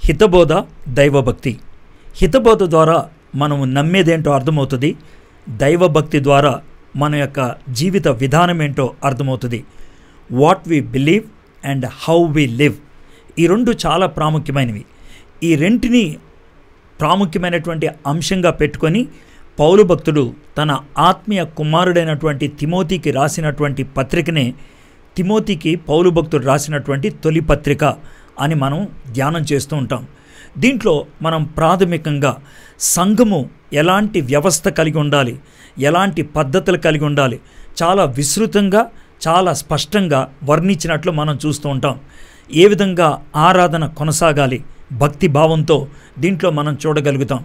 హితబోధ దైవభక్తి హితబోధ ద్వారా మనము నమ్మేదేంటో అర్థమవుతుంది దైవభక్తి ద్వారా మన యొక్క జీవిత విధానం ఏంటో అర్థమవుతుంది what we believe and how we live ఈ రెండు చాలా ప్రాముఖ్యమైనవి ఈ రెంటిని ప్రాముఖ్యమైనటువంటి అంశంగా పెట్టుకొని పౌలు భక్తుడు తన ఆత్మీయ కుమారుడైనటువంటి తిమోతికి రాసినటువంటి పత్రికనే తిమోతికి పౌలు భక్తుడు రాసినటువంటి తొలి పత్రిక అని మనం ధ్యానం చేస్తూ ఉంటాం దీంట్లో మనం ప్రాథమికంగా సంఘము ఎలాంటి వ్యవస్థ కలిగి ఉండాలి ఎలాంటి పద్ధతులు కలిగి ఉండాలి చాలా విస్తృతంగా చాలా స్పష్టంగా వర్ణించినట్లు మనం చూస్తూ ఉంటాం ఏ విధంగా ఆరాధన కొనసాగాలి భక్తి భావంతో దీంట్లో మనం చూడగలుగుతాం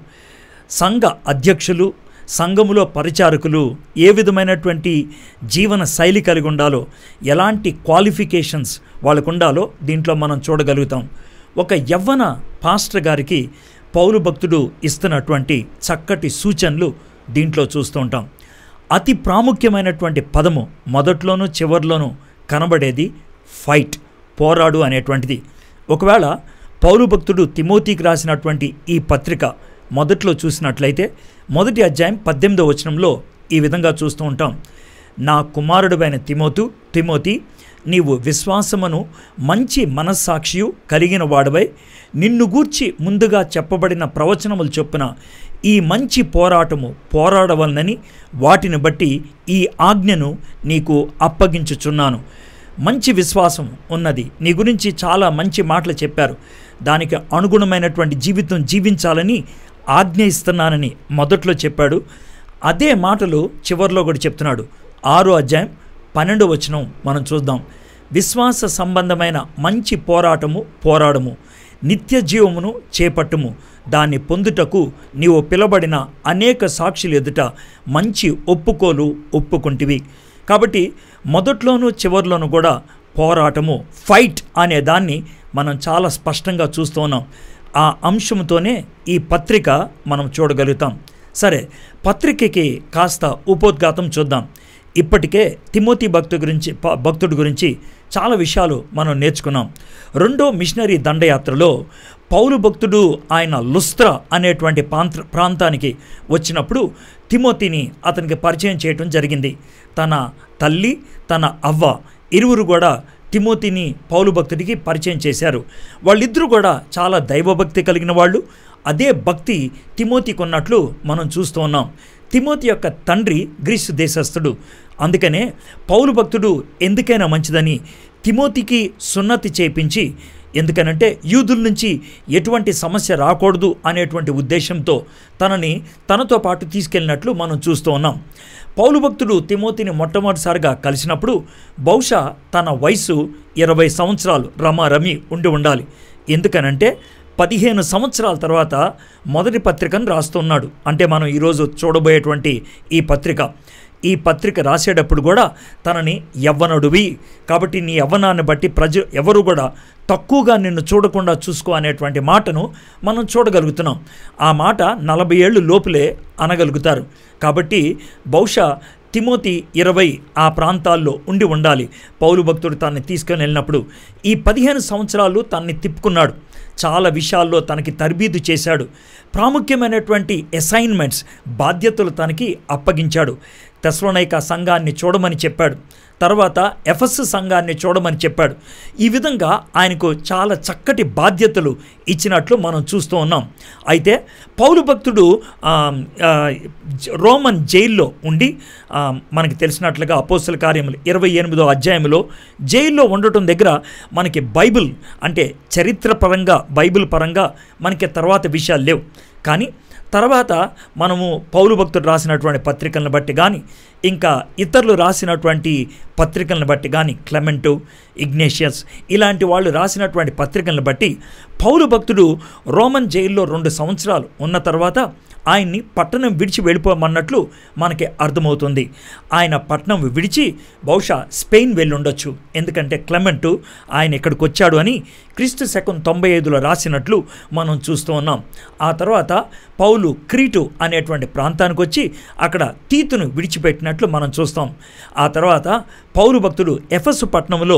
సంఘ అధ్యక్షులు సంఘములో పరిచారకులు ఏ విధమైనటువంటి జీవన శైలి కలిగి ఉండాలో ఎలాంటి క్వాలిఫికేషన్స్ వాళ్ళకు ఉండాలో దీంట్లో మనం చూడగలుగుతాం ఒక యవ్వన పాస్టర్ గారికి పౌరు భక్తుడు ఇస్తున్నటువంటి చక్కటి సూచనలు దీంట్లో చూస్తూ ఉంటాం అతి ప్రాముఖ్యమైనటువంటి పదము మొదట్లోనూ చివరిలోనూ కనబడేది ఫైట్ పోరాడు అనేటువంటిది ఒకవేళ పౌరు భక్తుడు తిమోతికి రాసినటువంటి ఈ పత్రిక మొదట్లో చూసినట్లయితే మొదటి అధ్యాయం పద్దెనిమిదో వచనంలో ఈ విధంగా చూస్తూ ఉంటాం నా కుమారుడువైన తిమోతు తిమోతి నీవు విశ్వాసమును మంచి మనస్సాక్షియు కలిగిన వాడవై నిన్ను గూర్చి ముందుగా చెప్పబడిన ప్రవచనములు చొప్పున ఈ మంచి పోరాటము పోరాడవలనని వాటిని బట్టి ఈ ఆజ్ఞను నీకు అప్పగించుచున్నాను మంచి విశ్వాసం ఉన్నది నీ గురించి చాలా మంచి మాటలు చెప్పారు దానికి అనుగుణమైనటువంటి జీవితం జీవించాలని ఆజ్ఞ ఇస్తున్నానని మొదట్లో చెప్పాడు అదే మాటలు చివరిలో కూడా చెప్తున్నాడు ఆరో అధ్యాయం పన్నెండో వచనం మనం చూద్దాం విశ్వాస సంబంధమైన మంచి పోరాటము పోరాడము నిత్య జీవమును చేపట్టుము దాన్ని పొందుటకు నీవు పిలబడిన అనేక సాక్షులు ఎదుట మంచి ఒప్పుకోలు ఒప్పుకుంటివి కాబట్టి మొదట్లోనూ చివరిలోనూ కూడా పోరాటము ఫైట్ అనే దాన్ని మనం చాలా స్పష్టంగా చూస్తూ ఉన్నాం ఆ అంశంతోనే ఈ పత్రిక మనం చూడగలుగుతాం సరే పత్రికకి కాస్త ఉపోద్ఘాతం చూద్దాం ఇప్పటికే తిమోతి భక్తు గురించి ప- భక్తుడి గురించి చాలా విషయాలు మనం నేర్చుకున్నాం రెండో మిషనరీ దండయాత్రలో పౌలు భక్తుడు ఆయన లుస్త్ర అనేటువంటి ప్రాంత ప్రాంతానికి వచ్చినప్పుడు తిమోతిని అతనికి పరిచయం చేయటం జరిగింది తన తల్లి తన అవ్వ ఇరువురు కూడా తిమోతిని పౌలు భక్తుడికి పరిచయం చేశారు వాళ్ళిద్దరూ కూడా చాలా దైవభక్తి కలిగిన వాళ్ళు అదే భక్తి తిమోతికి ఉన్నట్లు మనం చూస్తూ ఉన్నాం తిమోతి యొక్క తండ్రి గ్రీసు దేశస్థుడు అందుకనే పౌలు భక్తుడు ఎందుకైనా మంచిదని తిమోతికి సున్నతి చేపించి ఎందుకనంటే యూదుల నుంచి ఎటువంటి సమస్య రాకూడదు అనేటువంటి ఉద్దేశంతో తనని తనతో పాటు తీసుకెళ్ళినట్లు మనం చూస్తూ ఉన్నాం పౌలు భక్తుడు తిమోతిని మొట్టమొదటిసారిగా కలిసినప్పుడు బహుశా తన వయసు ఇరవై సంవత్సరాలు రమారమి ఉండి ఉండాలి ఎందుకనంటే పదిహేను సంవత్సరాల తర్వాత మొదటి పత్రికను రాస్తున్నాడు అంటే మనం ఈరోజు చూడబోయేటువంటి ఈ పత్రిక ఈ పత్రిక రాసేటప్పుడు కూడా తనని యవ్వనుడివి కాబట్టి నీ యవ్వనాన్ని బట్టి ప్రజ ఎవరు కూడా తక్కువగా నిన్ను చూడకుండా చూసుకో అనేటువంటి మాటను మనం చూడగలుగుతున్నాం ఆ మాట నలభై ఏళ్ళు లోపులే అనగలుగుతారు కాబట్టి బహుశా తిమోతి ఇరవై ఆ ప్రాంతాల్లో ఉండి ఉండాలి పౌలు భక్తుడు తనని తీసుకొని వెళ్ళినప్పుడు ఈ పదిహేను సంవత్సరాలు తనని తిప్పుకున్నాడు చాలా విషయాల్లో తనకి తర్బీదు చేశాడు ప్రాముఖ్యమైనటువంటి అసైన్మెంట్స్ బాధ్యతలు తనకి అప్పగించాడు తెస్లోనైక సంఘాన్ని చూడమని చెప్పాడు తర్వాత ఎఫ్ఎస్ సంఘాన్ని చూడమని చెప్పాడు ఈ విధంగా ఆయనకు చాలా చక్కటి బాధ్యతలు ఇచ్చినట్లు మనం చూస్తూ ఉన్నాం అయితే పౌలు భక్తుడు ఆ, ఆ, జ- రోమన్ జైల్లో ఉండి ఆ, మనకి తెలిసినట్లుగా అపోస్తుల కార్యములు ఇరవై ఎనిమిదో అధ్యాయంలో జైల్లో ఉండటం దగ్గర మనకి బైబిల్ అంటే చరిత్రపరంగా బైబిల్ పరంగా మనకి తర్వాత విషయాలు లేవు కానీ తర్వాత మనము పౌలు భక్తుడు రాసినటువంటి పత్రికలను బట్టి కానీ ఇంకా ఇతరులు రాసినటువంటి పత్రికలను బట్టి కానీ క్లెమెంటు ఇగ్నేషియస్ ఇలాంటి వాళ్ళు రాసినటువంటి పత్రికలను బట్టి పౌలు భక్తుడు రోమన్ జైల్లో రెండు సంవత్సరాలు ఉన్న తర్వాత ఆయన్ని పట్టణం విడిచి వెళ్ళిపోమన్నట్లు మనకి అర్థమవుతుంది ఆయన పట్టణం విడిచి బహుశా స్పెయిన్ వెళ్ళి ఉండొచ్చు ఎందుకంటే క్లెమెంటు ఆయన ఇక్కడికి వచ్చాడు అని క్రీస్తు శకం తొంభై ఐదులో రాసినట్లు మనం చూస్తూ ఉన్నాం ఆ తర్వాత పౌలు క్రీటు అనేటువంటి ప్రాంతానికి వచ్చి అక్కడ తీతును విడిచిపెట్టినట్లు మనం చూస్తాం ఆ తర్వాత పౌరు భక్తుడు ఎఫెసు పట్టణంలో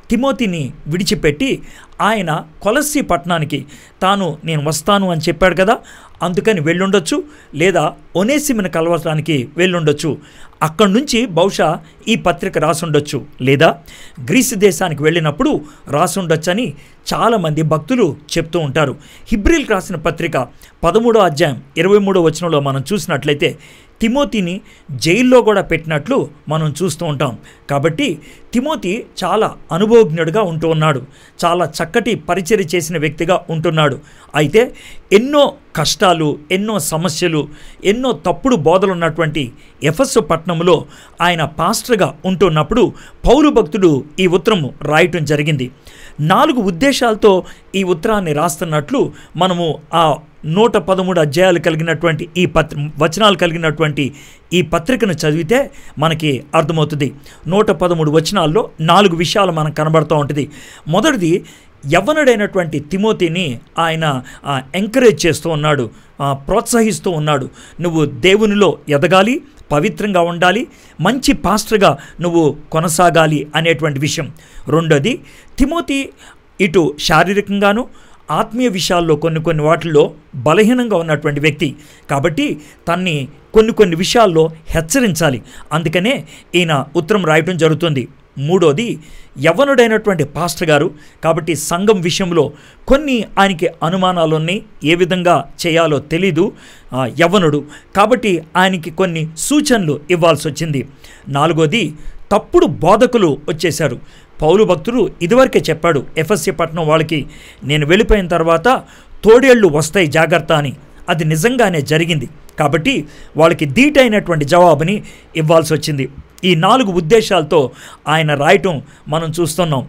తిమోతిని విడిచిపెట్టి ఆయన కొలస్సి పట్టణానికి తాను నేను వస్తాను అని చెప్పాడు కదా అందుకని వెళ్ళుండొచ్చు లేదా ఒనేసిమిని కలవటానికి వెళ్ళుండొచ్చు అక్కడి నుంచి బహుశా ఈ పత్రిక రాసుండొచ్చు లేదా గ్రీసు దేశానికి వెళ్ళినప్పుడు రాసుండొచ్చని చాలామంది భక్తులు చెప్తూ ఉంటారు హిబ్రిల్కి రాసిన పత్రిక పదమూడో అధ్యాయం ఇరవై మూడో వచనంలో మనం చూసినట్లయితే తిమోతిని జైల్లో కూడా పెట్టినట్లు మనం చూస్తూ ఉంటాం కాబట్టి తిమోతి చాలా అనుభవజ్ఞుడిగా ఉంటూ ఉన్నాడు చాలా చక్కటి పరిచర్య చేసిన వ్యక్తిగా ఉంటున్నాడు అయితే ఎన్నో కష్టాలు ఎన్నో సమస్యలు ఎన్నో తప్పుడు బోధలు ఉన్నటువంటి ఎఫెస్ పట్టణంలో ఆయన పాస్టర్గా ఉంటున్నప్పుడు పౌరు భక్తుడు ఈ ఉత్తరము రాయటం జరిగింది నాలుగు ఉద్దేశాలతో ఈ ఉత్తరాన్ని రాస్తున్నట్లు మనము ఆ నూట పదమూడు అధ్యాయాలు కలిగినటువంటి ఈ పత్ర వచనాలు కలిగినటువంటి ఈ పత్రికను చదివితే మనకి అర్థమవుతుంది నూట పదమూడు వచనాల్లో నాలుగు విషయాలు మనకు కనబడుతూ ఉంటుంది మొదటిది యవ్వనుడైనటువంటి తిమోతిని ఆయన ఆ, ఎంకరేజ్ చేస్తూ ఉన్నాడు ఆ, ప్రోత్సహిస్తూ ఉన్నాడు నువ్వు దేవునిలో ఎదగాలి పవిత్రంగా ఉండాలి మంచి పాస్టర్గా నువ్వు కొనసాగాలి అనేటువంటి విషయం రెండోది తిమోతి ఇటు శారీరకంగాను ఆత్మీయ విషయాల్లో కొన్ని కొన్ని వాటిల్లో బలహీనంగా ఉన్నటువంటి వ్యక్తి కాబట్టి తన్ని కొన్ని కొన్ని విషయాల్లో హెచ్చరించాలి అందుకనే ఈయన ఉత్తరం రాయటం జరుగుతుంది మూడోది యవ్వనుడైనటువంటి పాస్టర్ గారు కాబట్టి సంఘం విషయంలో కొన్ని ఆయనకి అనుమానాలు ఉన్నాయి ఏ విధంగా చేయాలో తెలీదు ఆ, యవ్వనుడు కాబట్టి ఆయనకి కొన్ని సూచనలు ఇవ్వాల్సి వచ్చింది నాలుగోది తప్పుడు బోధకులు వచ్చేశారు పౌలు భక్తుడు ఇదివరకే చెప్పాడు ఎఫ్ఎస్సి పట్టణం వాళ్ళకి నేను వెళ్ళిపోయిన తర్వాత తోడేళ్ళు వస్తాయి జాగ్రత్త అని అది నిజంగానే జరిగింది కాబట్టి వాళ్ళకి ధీటైనటువంటి జవాబుని ఇవ్వాల్సి వచ్చింది ఈ నాలుగు ఉద్దేశాలతో ఆయన రాయటం మనం చూస్తున్నాం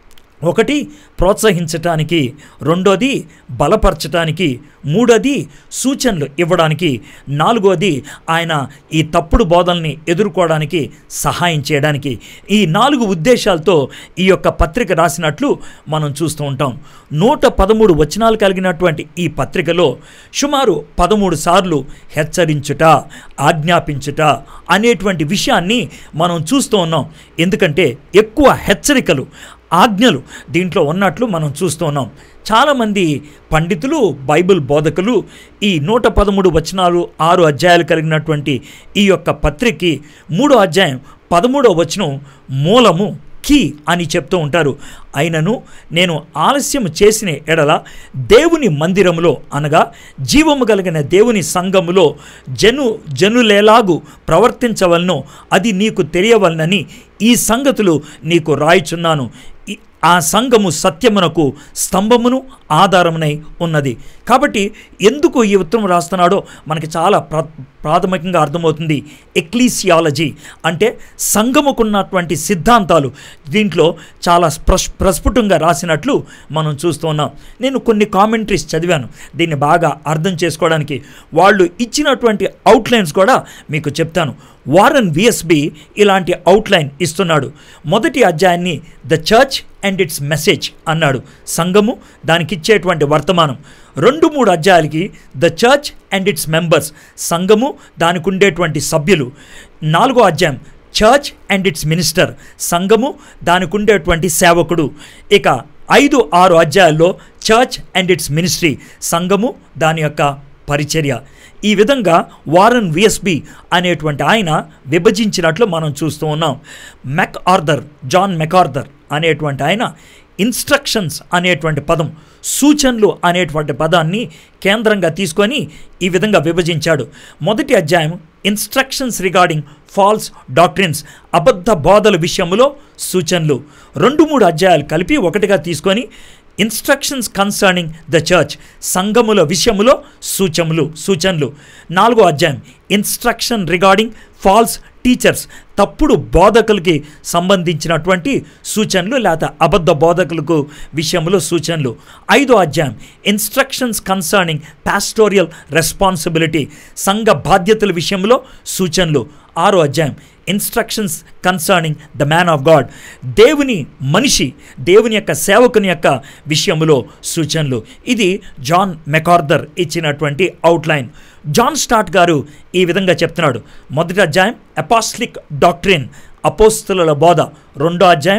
ఒకటి ప్రోత్సహించటానికి రెండోది బలపరచటానికి మూడోది సూచనలు ఇవ్వడానికి నాలుగోది ఆయన ఈ తప్పుడు బోధల్ని ఎదుర్కోవడానికి సహాయం చేయడానికి ఈ నాలుగు ఉద్దేశాలతో ఈ యొక్క పత్రిక రాసినట్లు మనం చూస్తూ ఉంటాం నూట పదమూడు వచనాలు కలిగినటువంటి ఈ పత్రికలో సుమారు పదమూడు సార్లు హెచ్చరించుట ఆజ్ఞాపించుట అనేటువంటి విషయాన్ని మనం చూస్తూ ఉన్నాం ఎందుకంటే ఎక్కువ హెచ్చరికలు ఆజ్ఞలు దీంట్లో ఉన్నట్లు మనం చూస్తూ ఉన్నాం చాలామంది పండితులు బైబిల్ బోధకులు ఈ నూట పదమూడు వచనాలు ఆరు అధ్యాయాలు కలిగినటువంటి ఈ యొక్క పత్రికకి మూడో అధ్యాయం పదమూడో వచనం మూలము కీ అని చెప్తూ ఉంటారు అయినను నేను ఆలస్యం చేసిన ఎడల దేవుని మందిరములో అనగా జీవము కలిగిన దేవుని సంఘములో జను జనులేలాగు ప్రవర్తించవలనో అది నీకు తెలియవలనని ఈ సంగతులు నీకు రాయిచున్నాను ఈ- ఆ సంఘము సత్యమునకు స్తంభమును ఆధారమునై ఉన్నది కాబట్టి ఎందుకు ఈ ఉత్తరం రాస్తున్నాడో మనకి చాలా ప్ర ప్రాథమికంగా అర్థమవుతుంది ఎక్లీసియాలజీ అంటే సంఘముకున్నటువంటి సిద్ధాంతాలు దీంట్లో చాలా స్ప్రష్ ప్రస్ఫుటంగా రాసినట్లు మనం చూస్తూ ఉన్నాం నేను కొన్ని కామెంటరీస్ చదివాను దీన్ని బాగా అర్థం చేసుకోవడానికి వాళ్ళు ఇచ్చినటువంటి అవుట్లైన్స్ కూడా మీకు చెప్తాను వారన్ విఎస్బి ఇలాంటి అవుట్లైన్ ఇస్తున్నాడు మొదటి అధ్యాయాన్ని the church and its message అన్నాడు సంఘము దానికి ఇచ్చేటువంటి వర్తమానం రెండు మూడు అధ్యాయాలకి the church and its members సంఘము దానికి ఉండేటువంటి సభ్యులు నాలుగో అధ్యాయం చర్చ్ అండ్ ఇట్స్ మినిస్టర్ సంఘము దానికి ఉండేటువంటి సేవకుడు ఇక ఐదు ఆరు అధ్యాయాల్లో చర్చ్ అండ్ ఇట్స్ మినిస్ట్రీ సంఘము దాని యొక్క పరిచర్య ఈ విధంగా వారన్ విఎస్బి అనేటువంటి ఆయన విభజించినట్లు మనం చూస్తూ ఉన్నాం మెక్ ఆర్థర్ జాన్ మెకార్థర్ అనేటువంటి ఆయన ఇన్స్ట్రక్షన్స్ అనేటువంటి పదం సూచనలు అనేటువంటి పదాన్ని కేంద్రంగా తీసుకొని ఈ విధంగా విభజించాడు మొదటి అధ్యాయం ఇన్స్ట్రక్షన్స్ రిగార్డింగ్ ఫాల్స్ డాక్ట్రిన్స్ అబద్ధ బోధల విషయంలో సూచనలు రెండు మూడు అధ్యాయాలు కలిపి ఒకటిగా తీసుకొని ఇన్స్ట్రక్షన్స్ కన్సర్నింగ్ ద చర్చ్ సంఘముల విషయములో సూచములు సూచనలు నాలుగో అధ్యాయం ఇన్స్ట్రక్షన్ రిగార్డింగ్ ఫాల్స్ టీచర్స్ తప్పుడు బోధకులకి సంబంధించినటువంటి సూచనలు లేదా అబద్ధ బోధకులకు విషయంలో సూచనలు ఐదో అధ్యాయం ఇన్స్ట్రక్షన్స్ కన్సర్నింగ్ పాస్టోరియల్ రెస్పాన్సిబిలిటీ సంఘ బాధ్యతల విషయంలో సూచనలు ఆరో అధ్యాయం instructions concerning the man of God దేవుని మనిషి దేవుని యొక్క సేవకుని యొక్క విషయంలో సూచనలు ఇది జాన్ మెకార్దర్ ఇచ్చినటువంటి అవుట్లైన్ జాన్ స్టార్ట్ గారు ఈ విధంగా చెప్తున్నాడు మొదటి అధ్యాయం అపాస్లిక్ డాక్ట్రిన్ అపోస్తుల బోధ రెండో అధ్యాయం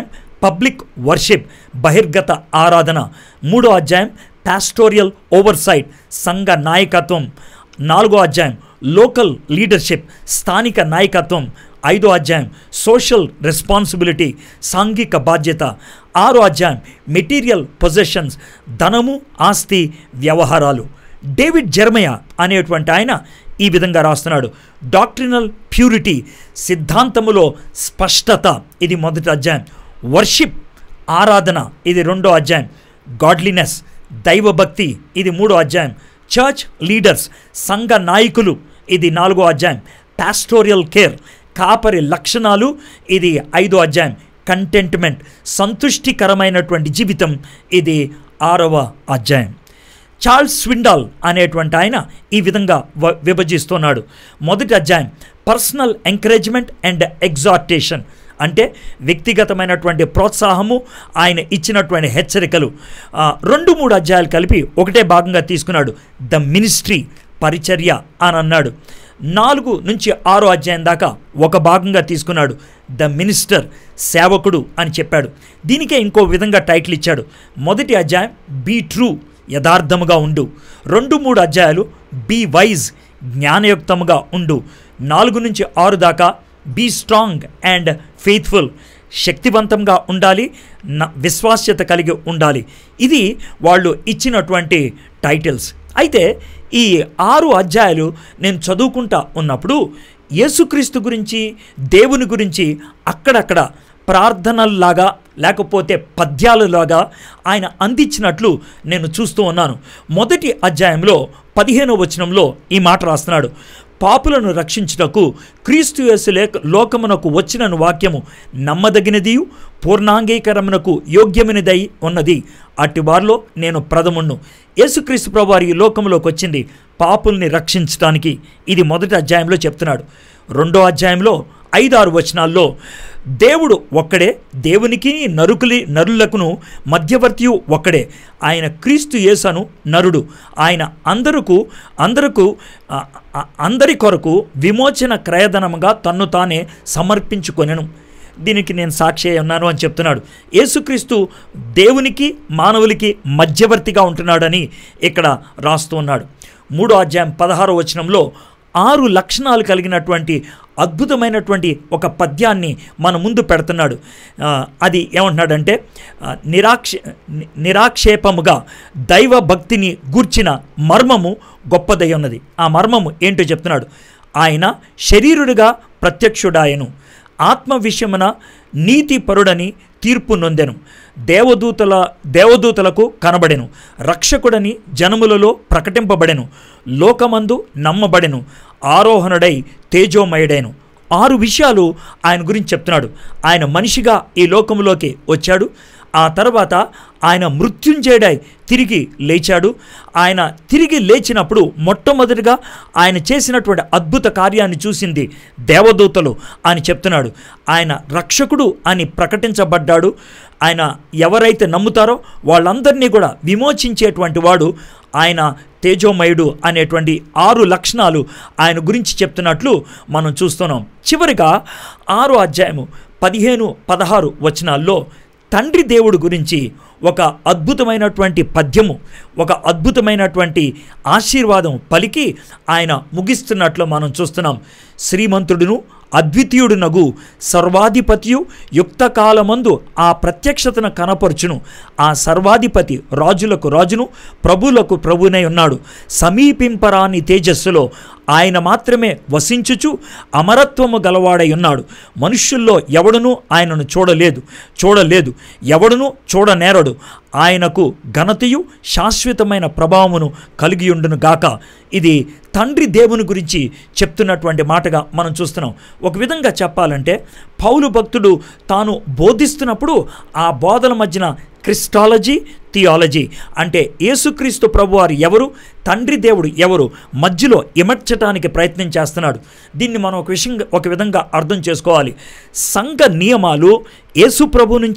పబ్లిక్ వర్షిప్ బహిర్గత ఆరాధన మూడో అధ్యాయం పాస్టోరియల్ ఓవర్సైట్ సంఘ నాయకత్వం నాలుగో అధ్యాయం లోకల్ లీడర్షిప్ స్థానిక నాయకత్వం ఐదో అధ్యాయం సోషల్ రెస్పాన్సిబిలిటీ సాంఘిక బాధ్యత ఆరో అధ్యాయం మెటీరియల్ పొజెషన్స్ ధనము ఆస్తి వ్యవహారాలు డేవిడ్ జెర్మయ అనేటువంటి ఆయన ఈ విధంగా రాస్తున్నాడు డాక్ట్రినల్ ప్యూరిటీ సిద్ధాంతములో స్పష్టత ఇది మొదటి అధ్యాయం వర్షిప్ ఆరాధన ఇది రెండో అధ్యాయం గాడ్లీనెస్ దైవభక్తి ఇది మూడో అధ్యాయం చర్చ్ లీడర్స్ సంఘ నాయకులు ఇది నాలుగో అధ్యాయం పాస్టోరియల్ కేర్ కాపరి లక్షణాలు ఇది ఐదో అధ్యాయం కంటెంట్మెంట్ సంతుష్టికరమైనటువంటి జీవితం ఇది ఆరవ అధ్యాయం చార్ల్స్ స్విండాల్ అనేటువంటి ఆయన ఈ విధంగా వ- విభజిస్తున్నాడు మొదటి అధ్యాయం పర్సనల్ ఎంకరేజ్మెంట్ అండ్ ఎగ్జార్టేషన్ అంటే వ్యక్తిగతమైనటువంటి ప్రోత్సాహము ఆయన ఇచ్చినటువంటి హెచ్చరికలు ఆ, రెండు మూడు అధ్యాయాలు కలిపి ఒకటే భాగంగా తీసుకున్నాడు ద మినిస్ట్రీ పరిచర్య అని అన్నాడు నాలుగు నుంచి ఆరో అధ్యాయం దాకా ఒక భాగంగా తీసుకున్నాడు ద మినిస్టర్ సేవకుడు అని చెప్పాడు దీనికే ఇంకో విధంగా టైటిల్ ఇచ్చాడు మొదటి అధ్యాయం బీ ట్రూ యథార్థముగా ఉండు రెండు మూడు అధ్యాయాలు బీ వైజ్ జ్ఞానయుక్తముగా ఉండు నాలుగు నుంచి ఆరు దాకా బీ స్ట్రాంగ్ అండ్ ఫెయిత్ఫుల్ శక్తివంతంగా ఉండాలి న విశ్వాస్యత కలిగి ఉండాలి ఇది వాళ్ళు ఇచ్చినటువంటి టైటిల్స్ అయితే ఈ ఆరు అధ్యాయాలు నేను చదువుకుంటా ఉన్నప్పుడు యేసుక్రీస్తు గురించి దేవుని గురించి అక్కడక్కడ ప్రార్థనల్లాగా లేకపోతే పద్యాలలాగా ఆయన అందించినట్లు నేను చూస్తూ ఉన్నాను మొదటి అధ్యాయంలో పదిహేనో వచనంలో ఈ మాట రాస్తున్నాడు పాపులను రక్షించుటకు క్రీస్తు యేసు లేక లోకమునకు వచ్చినను వాక్యము నమ్మదగినదియు పూర్ణాంగీకరమునకు యోగ్యమైనదై ఉన్నది అట్టి వారిలో నేను ప్రథముణ్ణు యేసుక్రీస్తు ప్రభువారి ఈ లోకంలోకి వచ్చింది పాపుల్ని రక్షించడానికి ఇది మొదటి అధ్యాయంలో చెప్తున్నాడు రెండో అధ్యాయంలో ఐదారు వచనాల్లో దేవుడు ఒక్కడే దేవునికి నరుకులి నరులకును మధ్యవర్తి ఒక్కడే ఆయన క్రీస్తు యేసను నరుడు ఆయన అందరకు అందరకు ఆ, ఆ, అందరి కొరకు విమోచన క్రయధనముగా తన్ను తానే సమర్పించుకొనెను దీనికి నేను సాక్షి అయి ఉన్నాను అని చెప్తున్నాడు యేసుక్రీస్తు దేవునికి మానవులకి మధ్యవర్తిగా ఉంటున్నాడని ఇక్కడ రాస్తూ ఉన్నాడు మూడో అధ్యాయం పదహారో వచనంలో ఆరు లక్షణాలు కలిగినటువంటి అద్భుతమైనటువంటి ఒక పద్యాన్ని మన ముందు పెడుతున్నాడు ఆ, అది ఏమంటున్నాడంటే ఆ, నిరాక్ష ని- నిరాక్షేపముగా దైవ భక్తిని గూర్చిన మర్మము గొప్పదై ఉన్నది ఆ మర్మము ఏంటో చెప్తున్నాడు ఆయన శరీరుడిగా ప్రత్యక్షుడాయను ఆత్మ విషయమున నీతి పరుడని తీర్పు నొందెను దేవదూతల దేవదూతలకు కనబడెను రక్షకుడని జనములలో ప్రకటింపబడెను లోకమందు నమ్మబడెను ఆరోహణుడై తేజోమయుడైను ఆరు విషయాలు ఆయన గురించి చెప్తున్నాడు ఆయన మనిషిగా ఈ లోకంలోకి వచ్చాడు ఆ తర్వాత ఆయన మృత్యుంజయుడై తిరిగి లేచాడు ఆయన తిరిగి లేచినప్పుడు మొట్టమొదటిగా ఆయన చేసినటువంటి అద్భుత కార్యాన్ని చూసింది దేవదూతలు అని చెప్తున్నాడు ఆయన రక్షకుడు అని ప్రకటించబడ్డాడు ఆయన ఎవరైతే నమ్ముతారో వాళ్ళందరినీ కూడా విమోచించేటువంటి వాడు ఆయన తేజోమయుడు అనేటువంటి ఆరు లక్షణాలు ఆయన గురించి చెప్తున్నట్లు మనం చూస్తున్నాం చివరిగా ఆరో అధ్యాయము పదిహేను పదహారు వచనాల్లో తండ్రి దేవుడు గురించి ఒక అద్భుతమైనటువంటి పద్యము ఒక అద్భుతమైనటువంటి ఆశీర్వాదం పలికి ఆయన ముగిస్తున్నట్లు మనం చూస్తున్నాం శ్రీమంతుడును అద్వితీయుడునగు సర్వాధిపతియు యుక్త కాలమందు ఆ ప్రత్యక్షతను కనపరుచును ఆ సర్వాధిపతి రాజులకు రాజును ప్రభులకు ప్రభునై ఉన్నాడు సమీపింపరాని తేజస్సులో ఆయన మాత్రమే వసించుచు అమరత్వము గలవాడై ఉన్నాడు మనుష్యుల్లో ఎవడునూ ఆయనను చూడలేదు చూడలేదు ఎవడునూ చూడనేరడు ఆయనకు ఘనతయు శాశ్వతమైన ప్రభావమును కలిగియుండును గాక ఇది తండ్రి దేవుని గురించి చెప్తున్నటువంటి మాటగా మనం చూస్తున్నాం ఒక విధంగా చెప్పాలంటే పౌలు భక్తుడు తాను బోధిస్తున్నప్పుడు ఆ బోధల మధ్యన క్రిస్టాలజీ థియాలజీ అంటే యేసుక్రీస్తు ప్రభువారు ఎవరు తండ్రి దేవుడు ఎవరు మధ్యలో ఇమర్చటానికి ప్రయత్నం చేస్తున్నాడు దీన్ని మనం ఒక విషయం ఒక విధంగా అర్థం చేసుకోవాలి సంఘ నియమాలు యేసు ప్రభు నుంచి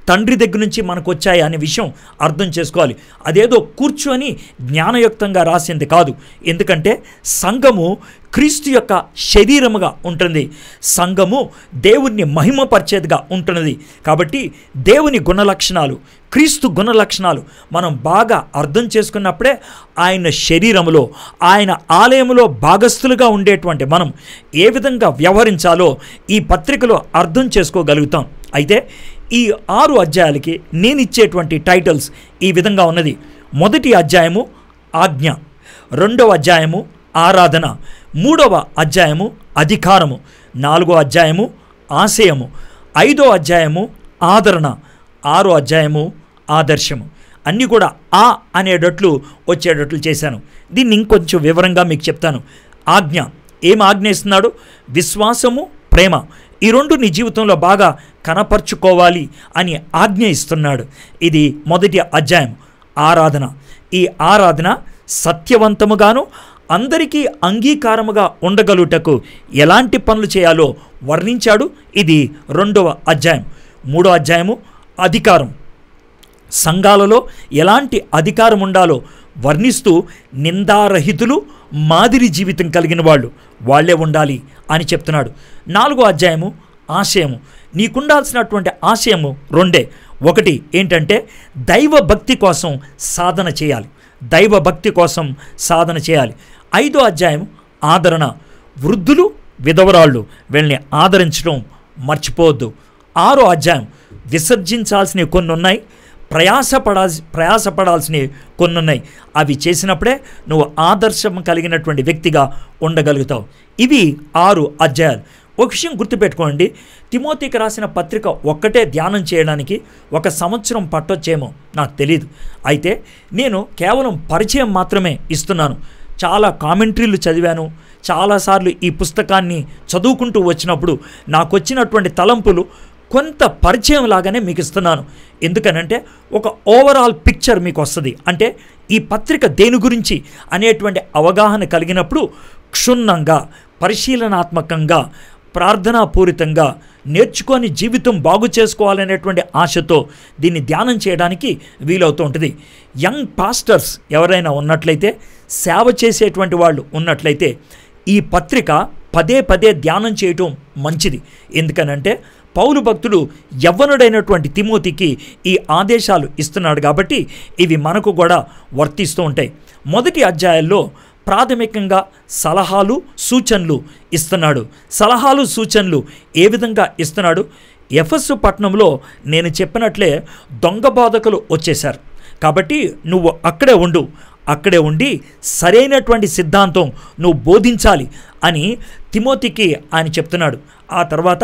తండ్రి దగ్గర నుంచి మనకు వచ్చాయి అనే విషయం అర్థం చేసుకోవాలి అదేదో కూర్చొని జ్ఞానయుక్తంగా రాసింది కాదు ఎందుకంటే సంఘము క్రీస్తు యొక్క శరీరముగా ఉంటుంది సంఘము దేవుణ్ణి మహిమపరిచేదిగా ఉంటున్నది కాబట్టి దేవుని గుణ లక్షణాలు క్రీస్తు గుణ లక్షణాలు మనం బాగా అర్థం చేసుకున్నప్పుడే ఆయన శరీరములో ఆయన ఆలయములో భాగస్థులుగా ఉండేటువంటి మనం ఏ విధంగా వ్యవహరించాలో ఈ పత్రికలో అర్థం చేసుకోగలుగుతాం అయితే ఈ ఆరు అధ్యాయాలకి నేను ఇచ్చేటువంటి టైటిల్స్ ఈ విధంగా ఉన్నది మొదటి అధ్యాయము ఆజ్ఞ రెండవ అధ్యాయము ఆరాధన మూడవ అధ్యాయము అధికారము నాలుగో అధ్యాయము ఆశయము ఐదో అధ్యాయము ఆదరణ ఆరో అధ్యాయము ఆదర్శము అన్నీ కూడా ఆ అనేటట్లు వచ్చేటట్లు చేశాను దీన్ని ఇంకొంచెం వివరంగా మీకు చెప్తాను ఆజ్ఞ ఏం ఆజ్ఞ ఇస్తున్నాడు విశ్వాసము ప్రేమ ఈ రెండు నీ జీవితంలో బాగా కనపరుచుకోవాలి అని ఆజ్ఞ ఇస్తున్నాడు ఇది మొదటి అధ్యాయం ఆరాధన ఈ ఆరాధన సత్యవంతముగాను అందరికీ అంగీకారముగా ఉండగలుగుటకు ఎలాంటి పనులు చేయాలో వర్ణించాడు ఇది రెండవ అధ్యాయం మూడో అధ్యాయము అధికారం సంఘాలలో ఎలాంటి అధికారం ఉండాలో వర్ణిస్తూ నిందారహితులు మాదిరి జీవితం కలిగిన వాళ్ళు వాళ్ళే ఉండాలి అని చెప్తున్నాడు నాలుగో అధ్యాయము ఆశయము నీకుండాల్సినటువంటి ఆశయము రెండే ఒకటి ఏంటంటే దైవ భక్తి కోసం సాధన చేయాలి దైవ భక్తి కోసం సాధన చేయాలి ఐదో అధ్యాయం ఆదరణ వృద్ధులు విధవరాళ్ళు వీళ్ళని ఆదరించడం మర్చిపోవద్దు ఆరో అధ్యాయం విసర్జించాల్సినవి కొన్ని ఉన్నాయి ప్రయాసపడాల్సి ప్రయాసపడాల్సినవి కొన్ని ఉన్నాయి అవి చేసినప్పుడే నువ్వు ఆదర్శం కలిగినటువంటి వ్యక్తిగా ఉండగలుగుతావు ఇవి ఆరు అధ్యాయాలు ఒక విషయం గుర్తుపెట్టుకోండి తిమోతికి రాసిన పత్రిక ఒక్కటే ధ్యానం చేయడానికి ఒక సంవత్సరం పట్టొచ్చేమో నాకు తెలియదు అయితే నేను కేవలం పరిచయం మాత్రమే ఇస్తున్నాను చాలా కామెంట్రీలు చదివాను చాలాసార్లు ఈ పుస్తకాన్ని చదువుకుంటూ వచ్చినప్పుడు నాకు వచ్చినటువంటి తలంపులు కొంత పరిచయం లాగానే మీకు ఇస్తున్నాను ఎందుకనంటే ఒక ఓవరాల్ పిక్చర్ మీకు వస్తుంది అంటే ఈ పత్రిక దేని గురించి అనేటువంటి అవగాహన కలిగినప్పుడు క్షుణ్ణంగా పరిశీలనాత్మకంగా ప్రార్థనాపూరితంగా నేర్చుకొని జీవితం బాగు చేసుకోవాలనేటువంటి ఆశతో దీన్ని ధ్యానం చేయడానికి వీలవుతూ ఉంటుంది యంగ్ పాస్టర్స్ ఎవరైనా ఉన్నట్లయితే సేవ చేసేటువంటి వాళ్ళు ఉన్నట్లయితే ఈ పత్రిక పదే పదే ధ్యానం చేయటం మంచిది ఎందుకనంటే పౌలు భక్తుడు యవ్వనుడైనటువంటి తిమోతికి ఈ ఆదేశాలు ఇస్తున్నాడు కాబట్టి ఇవి మనకు కూడా వర్తిస్తూ ఉంటాయి మొదటి అధ్యాయాల్లో ప్రాథమికంగా సలహాలు సూచనలు ఇస్తున్నాడు సలహాలు సూచనలు ఏ విధంగా ఇస్తున్నాడు ఎఫ్ఎస్ పట్టణంలో నేను చెప్పినట్లే దొంగ బాధకులు వచ్చేశారు కాబట్టి నువ్వు అక్కడే ఉండు అక్కడే ఉండి సరైనటువంటి సిద్ధాంతం నువ్వు బోధించాలి అని తిమోతికి ఆయన చెప్తున్నాడు ఆ తర్వాత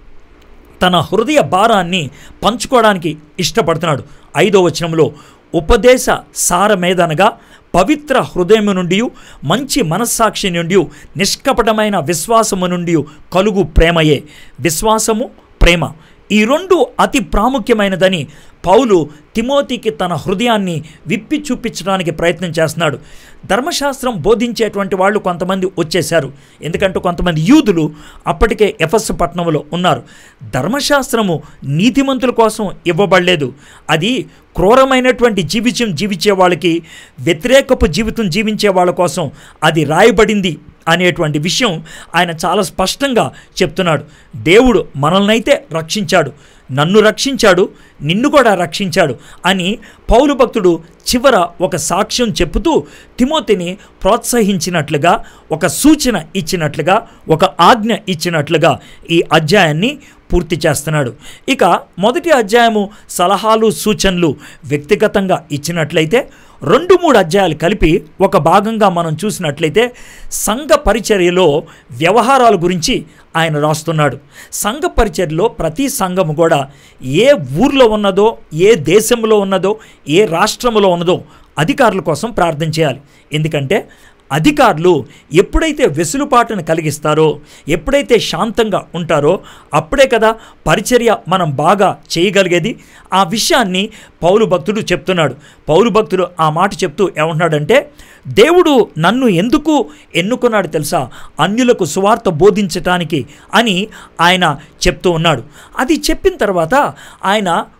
తన హృదయ భారాన్ని పంచుకోవడానికి ఇష్టపడుతున్నాడు ఐదో వచనంలో ఉపదేశ సారమేదనగా పవిత్ర హృదయము నుండి మంచి మనస్సాక్షి నుండి నిష్కపటమైన విశ్వాసము నుండి కలుగు ప్రేమయే విశ్వాసము ప్రేమ ఈ రెండు అతి ప్రాముఖ్యమైనదని పౌలు తిమోతికి తన హృదయాన్ని విప్పి చూపించడానికి ప్రయత్నం చేస్తున్నాడు ధర్మశాస్త్రం బోధించేటువంటి వాళ్ళు కొంతమంది వచ్చేశారు ఎందుకంటే కొంతమంది యూదులు అప్పటికే ఎఫస్ పట్టణంలో ఉన్నారు ధర్మశాస్త్రము నీతిమంతుల కోసం ఇవ్వబడలేదు అది క్రూరమైనటువంటి జీవితం జీవించే వాళ్ళకి వ్యతిరేకపు జీవితం జీవించే వాళ్ళ కోసం అది రాయబడింది అనేటువంటి విషయం ఆయన చాలా స్పష్టంగా చెప్తున్నాడు దేవుడు మనల్నైతే రక్షించాడు నన్ను రక్షించాడు నిన్ను కూడా రక్షించాడు అని పౌలు భక్తుడు చివర ఒక సాక్ష్యం చెప్పుతూ తిమోతిని ప్రోత్సహించినట్లుగా ఒక సూచన ఇచ్చినట్లుగా ఒక ఆజ్ఞ ఇచ్చినట్లుగా ఈ అధ్యాయాన్ని పూర్తి చేస్తున్నాడు ఇక మొదటి అధ్యాయము సలహాలు సూచనలు వ్యక్తిగతంగా ఇచ్చినట్లయితే రెండు మూడు అధ్యాయాలు కలిపి ఒక భాగంగా మనం చూసినట్లయితే సంఘ పరిచర్యలో వ్యవహారాల గురించి ఆయన రాస్తున్నాడు సంఘ పరిచర్యలో ప్రతి సంఘము కూడా ఏ ఊర్లో ఉన్నదో ఏ దేశంలో ఉన్నదో ఏ రాష్ట్రంలో ఉన్నదో అధికారుల కోసం ప్రార్థన చేయాలి ఎందుకంటే అధికారులు ఎప్పుడైతే వెసులుబాటును కలిగిస్తారో ఎప్పుడైతే శాంతంగా ఉంటారో అప్పుడే కదా పరిచర్య మనం బాగా చేయగలిగేది ఆ విషయాన్ని పౌలు భక్తుడు చెప్తున్నాడు పౌలు భక్తుడు ఆ మాట చెప్తూ ఏమంటున్నాడంటే దేవుడు నన్ను ఎందుకు ఎన్నుకున్నాడు తెలుసా అన్యులకు సువార్త బోధించటానికి అని ఆయన చెప్తూ ఉన్నాడు అది చెప్పిన తర్వాత ఆయన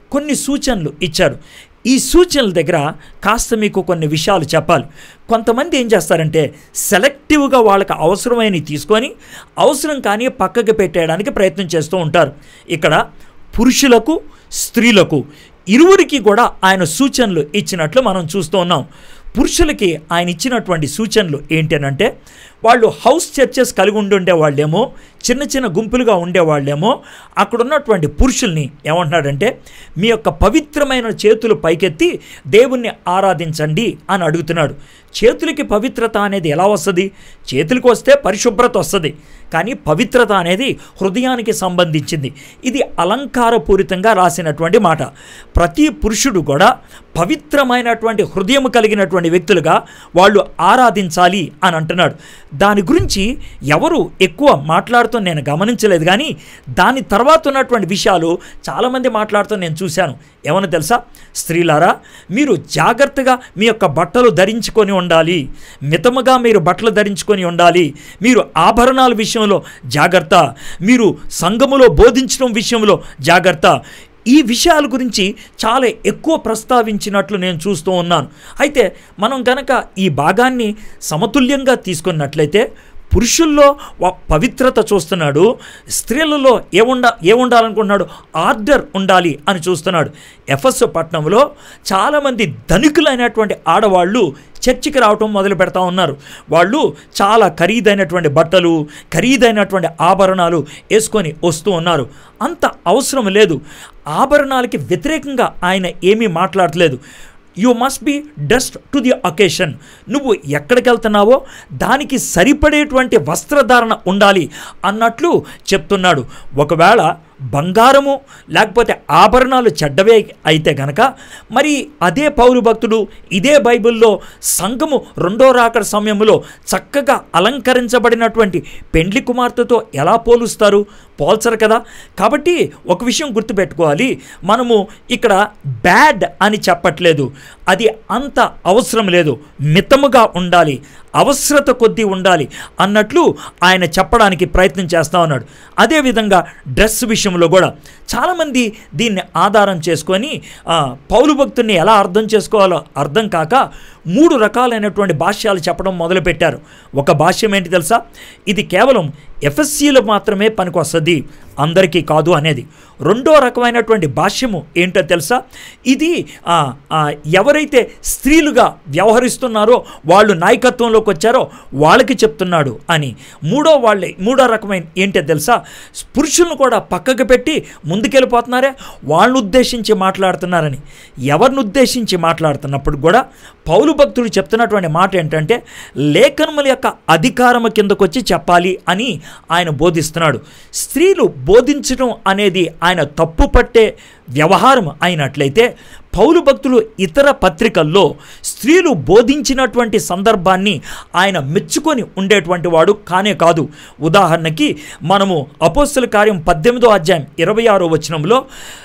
కొన్ని సూచనలు ఇచ్చారు ఈ సూచనల దగ్గర కాస్త మీకు కొన్ని విషయాలు చెప్పాలి కొంతమంది ఏం చేస్తారంటే సెలెక్టివ్గా వాళ్ళకి అవసరమైనవి తీసుకొని అవసరం కానీ పక్కకి పెట్టేయడానికి ప్రయత్నం చేస్తూ ఉంటారు ఇక్కడ పురుషులకు స్త్రీలకు ఇరువురికి కూడా ఆయన సూచనలు ఇచ్చినట్లు మనం చూస్తూ ఉన్నాం పురుషులకి ఆయన ఇచ్చినటువంటి సూచనలు ఏంటనంటే వాళ్ళు హౌస్ చర్చెస్ కలిగి ఉండి ఉండేవాళ్ళేమో చిన్న చిన్న గుంపులుగా ఉండేవాళ్ళేమో అక్కడ ఉన్నటువంటి పురుషుల్ని ఏమంటున్నాడంటే మీ యొక్క పవిత్రమైన చేతులు పైకెత్తి దేవుణ్ణి ఆరాధించండి అని అడుగుతున్నాడు చేతులకి పవిత్రత అనేది ఎలా వస్తుంది చేతులకు వస్తే పరిశుభ్రత వస్తుంది కానీ పవిత్రత అనేది హృదయానికి సంబంధించింది ఇది అలంకారపూరితంగా రాసినటువంటి మాట ప్రతి పురుషుడు కూడా పవిత్రమైనటువంటి హృదయం కలిగినటువంటి వ్యక్తులుగా వాళ్ళు ఆరాధించాలి అని అంటున్నాడు దాని గురించి ఎవరు ఎక్కువ మాట్లాడుతూ నేను గమనించలేదు కానీ దాని తర్వాత ఉన్నటువంటి విషయాలు చాలామంది మాట్లాడుతూ నేను చూశాను ఏమని తెలుసా స్త్రీలారా మీరు జాగ్రత్తగా మీ యొక్క బట్టలు ధరించుకొని ఉండాలి మితముగా మీరు బట్టలు ధరించుకొని ఉండాలి మీరు ఆభరణాల విషయంలో జాగ్రత్త మీరు సంఘములో బోధించడం విషయంలో జాగ్రత్త ఈ విషయాల గురించి చాలా ఎక్కువ ప్రస్తావించినట్లు నేను చూస్తూ ఉన్నాను అయితే మనం గనక ఈ భాగాన్ని సమతుల్యంగా తీసుకున్నట్లయితే పురుషుల్లో వ- పవిత్రత చూస్తున్నాడు స్త్రీలలో ఏముండ ఏముండాలనుకుంటున్నాడు ఆర్డర్ ఉండాలి అని చూస్తున్నాడు ఎఫ్ఎస్ పట్టణంలో చాలామంది ధనికులైనటువంటి ఆడవాళ్ళు చర్చికి రావటం మొదలు పెడతా ఉన్నారు వాళ్ళు చాలా ఖరీదైనటువంటి బట్టలు ఖరీదైనటువంటి ఆభరణాలు వేసుకొని వస్తూ ఉన్నారు అంత అవసరం లేదు ఆభరణాలకి వ్యతిరేకంగా ఆయన ఏమీ మాట్లాడట్లేదు you must be dust to the occasion నువ్వు ఎక్కడికి వెళ్తున్నావో దానికి సరిపడేటువంటి వస్త్రధారణ ఉండాలి అన్నట్లు చెప్తున్నాడు ఒకవేళ బంగారము లేకపోతే ఆభరణాలు చెడ్డవే అయితే గనక మరి అదే పౌరు భక్తుడు ఇదే బైబిల్లో సంఘము రెండో రాకడ సమయంలో చక్కగా అలంకరించబడినటువంటి పెండ్లి కుమార్తెతో ఎలా పోలుస్తారు పోల్చరు కదా కాబట్టి ఒక విషయం గుర్తుపెట్టుకోవాలి మనము ఇక్కడ బ్యాడ్ అని చెప్పట్లేదు అది అంత అవసరం లేదు మితముగా ఉండాలి అవసరత కొద్దీ ఉండాలి అన్నట్లు ఆయన చెప్పడానికి ప్రయత్నం చేస్తా ఉన్నాడు అదేవిధంగా డ్రెస్ విషయంలో కూడా చాలామంది దీన్ని ఆధారం చేసుకొని ఆ, పౌలు భక్తుల్ని ఎలా అర్థం చేసుకోవాలో అర్థం కాక మూడు రకాలైనటువంటి భాష్యాలు చెప్పడం మొదలుపెట్టారు ఒక భాష్యం ఏంటి తెలుసా ఇది కేవలం ఎఫ్ఎస్సీలు మాత్రమే పనికొస్తుంది అందరికీ కాదు అనేది రెండో రకమైనటువంటి భాష్యము ఏంటో తెలుసా ఇది ఆ, ఆ, ఎవరైతే స్త్రీలుగా వ్యవహరిస్తున్నారో వాళ్ళు నాయకత్వంలోకి వచ్చారో వాళ్ళకి చెప్తున్నాడు అని మూడో వాళ్ళే మూడో రకమైన ఏంటో తెలుసా పురుషులను కూడా పక్కకు పెట్టి ముందుకెళ్ళిపోతున్నారే వాళ్ళని ఉద్దేశించి మాట్లాడుతున్నారని ఎవరిని ఉద్దేశించి మాట్లాడుతున్నప్పుడు కూడా పౌలు భక్తుడు చెప్తున్నటువంటి మాట ఏంటంటే లేఖనముల యొక్క అధికారము కిందకు వచ్చి చెప్పాలి అని ఆయన బోధిస్తున్నాడు స్త్రీలు బోధించడం అనేది ఆయన తప్పు పట్టే వ్యవహారం అయినట్లయితే పౌలు భక్తులు ఇతర పత్రికల్లో స్త్రీలు బోధించినటువంటి సందర్భాన్ని ఆయన మెచ్చుకొని ఉండేటువంటి వాడు కానే కాదు ఉదాహరణకి మనము అపోస్తుల కార్యం పద్దెనిమిదో అధ్యాయం ఇరవై ఆరో వచనంలో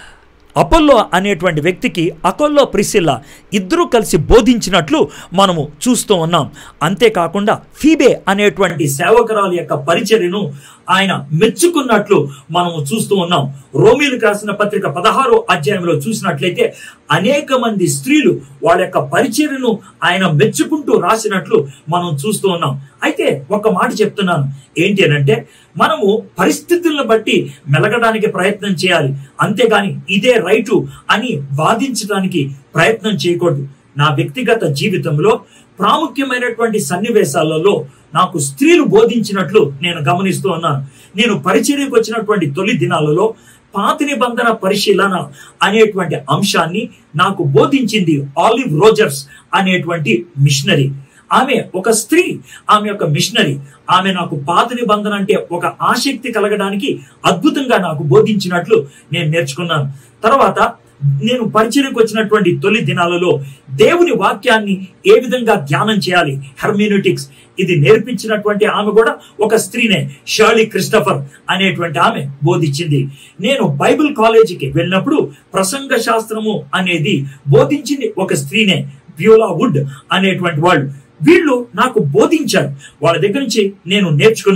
అపోల్లో అనేటువంటి వ్యక్తికి అకొల్లో ప్రిసిల్లా ఇద్దరూ కలిసి బోధించినట్లు మనము చూస్తూ ఉన్నాం అంతేకాకుండా ఫీబే అనేటువంటి సేవకురాల యొక్క పరిచర్యను ఆయన మెచ్చుకున్నట్లు మనము చూస్తూ ఉన్నాం రోమిలకు రాసిన పత్రిక పదహారో అధ్యాయంలో చూసినట్లయితే అనేక మంది స్త్రీలు వాళ్ళ యొక్క పరిచర్యను ఆయన మెచ్చుకుంటూ రాసినట్లు మనం చూస్తూ ఉన్నాం అయితే ఒక మాట చెప్తున్నాను ఏంటి అని అంటే మనము పరిస్థితులను బట్టి మెలగడానికి ప్రయత్నం చేయాలి అంతేగాని ఇదే రైటు అని వాదించడానికి ప్రయత్నం చేయకూడదు నా వ్యక్తిగత జీవితంలో ప్రాముఖ్యమైనటువంటి సన్నివేశాలలో నాకు స్త్రీలు బోధించినట్లు నేను గమనిస్తూ ఉన్నాను నేను పరిచర్యకు వచ్చినటువంటి తొలి దినాలలో పాత నిబంధన పరిశీలన అనేటువంటి అంశాన్ని నాకు బోధించింది ఆలివ్ రోజర్స్ అనేటువంటి మిషనరీ ఆమె ఒక స్త్రీ ఆమె యొక్క మిషనరీ ఆమె నాకు పాత నిబంధన అంటే ఒక ఆసక్తి కలగడానికి అద్భుతంగా నాకు బోధించినట్లు నేను నేర్చుకున్నాను తర్వాత నేను పరిచయకు వచ్చినటువంటి తొలి దినాలలో దేవుని వాక్యాన్ని ఏ విధంగా ధ్యానం చేయాలి హెర్మినోటిక్స్ ఇది నేర్పించినటువంటి ఆమె కూడా ఒక స్త్రీనే షర్లీ క్రిస్టఫర్ అనేటువంటి ఆమె బోధించింది నేను బైబిల్ కాలేజీకి వెళ్ళినప్పుడు ప్రసంగ శాస్త్రము అనేది బోధించింది ఒక స్త్రీనే బ్యూలా వుడ్ అనేటువంటి వాళ్ళు వీళ్ళు నాకు బోధించారు వాళ్ళ దగ్గర నుంచి నేను నేర్చుకున్నాను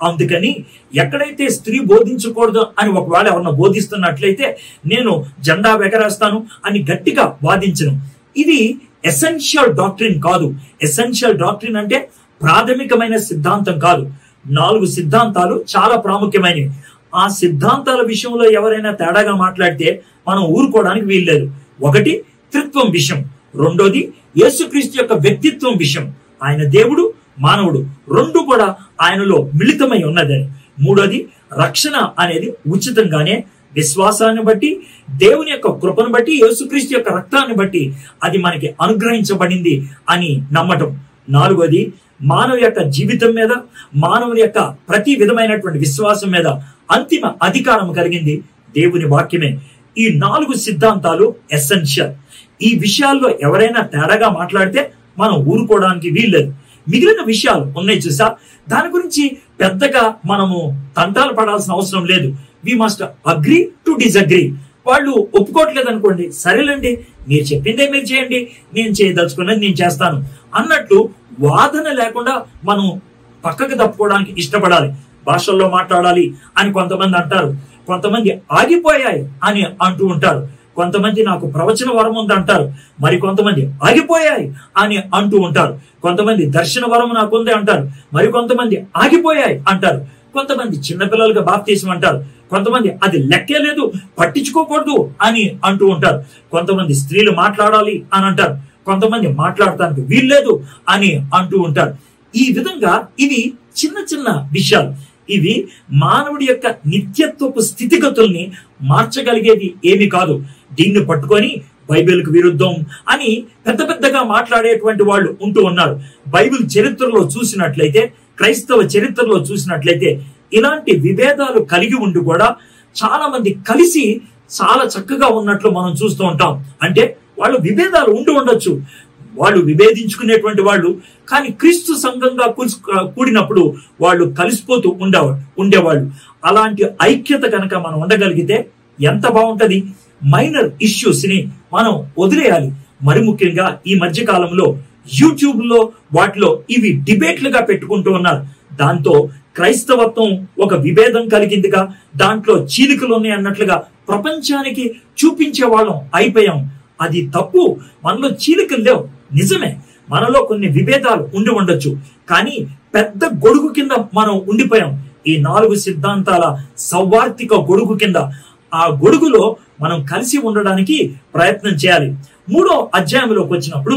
అందుకని ఎక్కడైతే స్త్రీ బోధించకూడదు అని ఒకవేళ ఎవరన్నా బోధిస్తున్నట్లయితే నేను జెండా ఎగరేస్తాను అని గట్టిగా వాదించను ఇది ఎసెన్షియల్ డాక్ట్రిన్ కాదు ఎసెన్షియల్ డాక్ట్రిన్ అంటే ప్రాథమికమైన సిద్ధాంతం కాదు నాలుగు సిద్ధాంతాలు చాలా ప్రాముఖ్యమైనవి ఆ సిద్ధాంతాల విషయంలో ఎవరైనా తేడాగా మాట్లాడితే మనం ఊరుకోవడానికి వీల్లేదు ఒకటి త్రిత్వం విషయం రెండోది యేసుక్రీస్తు యొక్క వ్యక్తిత్వం విషయం ఆయన దేవుడు మానవుడు రెండు కూడా ఆయనలో మిళితమై ఉన్నదని మూడోది రక్షణ అనేది ఉచితంగానే విశ్వాసాన్ని బట్టి దేవుని యొక్క కృపను బట్టి యేసుక్రీస్తు యొక్క రక్తాన్ని బట్టి అది మనకి అనుగ్రహించబడింది అని నమ్మటం నాలుగోది మానవ యొక్క జీవితం మీద మానవుని యొక్క ప్రతి విధమైనటువంటి విశ్వాసం మీద అంతిమ అధికారం కలిగింది దేవుని వాక్యమే ఈ నాలుగు సిద్ధాంతాలు ఎసెన్షియల్ ఈ విషయాల్లో ఎవరైనా తేడాగా మాట్లాడితే మనం ఊరుకోవడానికి వీల్లేదు మిగిలిన విషయాలు ఉన్నాయి చూసా దాని గురించి పెద్దగా మనము తంటాలు పడాల్సిన అవసరం లేదు we must agree to disagree వాళ్ళు ఒప్పుకోవట్లేదు అనుకోండి సరేలేండి మీరు చెప్పిందే మీరు చేయండి నేను చేయదలుచుకున్నది నేను చేస్తాను అన్నట్లు వాదన లేకుండా మనం పక్కకు తప్పుకోవడానికి ఇష్టపడాలి భాషల్లో మాట్లాడాలి అని కొంతమంది అంటారు కొంతమంది ఆగిపోయాయి అని అంటూ ఉంటారు కొంతమంది నాకు ప్రవచన వరం ఉంది అంటారు మరి కొంతమంది ఆగిపోయాయి అని అంటూ ఉంటారు కొంతమంది దర్శన వరం నాకు ఉంది అంటారు మరి కొంతమంది ఆగిపోయాయి అంటారు కొంతమంది చిన్నపిల్లలుగా బాప్తీసం అంటారు కొంతమంది అది లెక్కే లేదు పట్టించుకోకూడదు అని అంటూ ఉంటారు కొంతమంది స్త్రీలు మాట్లాడాలి అని అంటారు కొంతమంది మాట్లాడటానికి వీల్లేదు అని అంటూ ఉంటారు ఈ విధంగా ఇవి చిన్న చిన్న విషయాలు ఇవి మానవుడి యొక్క నిత్యత్వపు స్థితిగతుల్ని మార్చగలిగేది ఏమి కాదు దీన్ని పట్టుకొని బైబిల్కు విరుద్ధం అని పెద్ద పెద్దగా మాట్లాడేటువంటి వాళ్ళు ఉంటూ ఉన్నారు బైబిల్ చరిత్రలో చూసినట్లయితే క్రైస్తవ చరిత్రలో చూసినట్లయితే ఇలాంటి విభేదాలు కలిగి ఉండి కూడా చాలా మంది కలిసి చాలా చక్కగా ఉన్నట్లు మనం చూస్తూ ఉంటాం అంటే వాళ్ళు విభేదాలు ఉండి ఉండొచ్చు వాళ్ళు విభేదించుకునేటువంటి వాళ్ళు కానీ క్రీస్తు సంఘంగా కూల్చు- కూడినప్పుడు వాళ్ళు కలిసిపోతూ ఉండేవాళ్ళు ఉండేవాళ్ళు అలాంటి ఐక్యత కనుక మనం ఉండగలిగితే ఎంత బాగుంటది మైనర్ ఇష్యూస్ ని మనం వదిలేయాలి మరి ముఖ్యంగా ఈ మధ్య కాలంలో యూట్యూబ్ లో వాటిలో ఇవి డిబేట్లుగా పెట్టుకుంటూ ఉన్నారు దాంతో క్రైస్తవత్వం ఒక విభేదం కలిగిందిగా దాంట్లో చీలికలు ఉన్నాయి అన్నట్లుగా ప్రపంచానికి చూపించే వాళ్ళం అయిపోయాం అది తప్పు మనలో చీలికలు లేవు నిజమే మనలో కొన్ని విభేదాలు ఉండి ఉండొచ్చు కానీ పెద్ద గొడుగు కింద మనం ఉండిపోయాం ఈ నాలుగు సిద్ధాంతాల సౌవార్తిక గొడుగు కింద ఆ గొడుగులో మనం కలిసి ఉండడానికి ప్రయత్నం చేయాలి మూడో అధ్యాయంలోకి వచ్చినప్పుడు